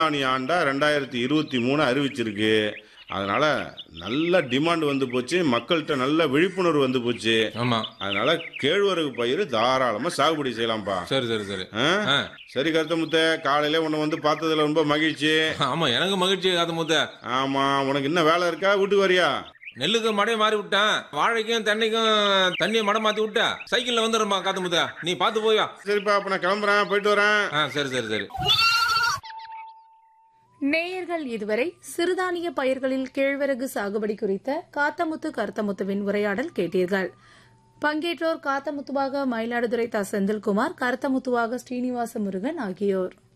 சிறுதானிய ஆண்டா ரெண்டாயிரத்தி இருபத்தி மூணு அறிவிச்சிருக்கு அதனால நல்ல டிமாண்ட் வந்து போச்சு மக்கள்கிட்ட நல்ல விழிப்புணர்வு வந்து போச்சு ஆமா அதனால கேழ்வரகு பயிர் தாராளமா சாகுபடி செய்யலாம்ப்பா சரி சரி சரி ஆ? ஆ. சரி கருத்தமுத்த காலையில உன்னை வந்து பார்த்ததுல ரொம்ப மகிழ்ச்சி ஆமா எனக்கு மகிழ்ச்சி காத்து முத்த ஆமா உனக்கு இன்னும் வேலை இருக்கா வீட்டுக்கு வரியா நெல்லுக்கு மடையை மாறி விட்டேன் வாழைக்கும் தென்னைக்கும் தண்ணியை மடை மாத்தி விட்டேன் சைக்கிள்ல வந்துடுறமா காத்து முத்த நீ பார்த்து போயா சரிப்பா அப்ப நான் கிளம்புறேன் போயிட்டு வரேன் ஆ சரி சரி சரி நேயர்கள் இதுவரை சிறுதானிய பயிர்களில் கேழ்வரகு சாகுபடி குறித்த காத்தமுத்து கருத்தமுத்துவின் உரையாடல் கேட்டீர்கள் பங்கேற்றோர் காத்தமுத்துவாக மயிலாடுதுறை த செந்தில்குமார் கருத்தமுத்துவாக ஸ்ரீனிவாச முருகன் ஆகியோர்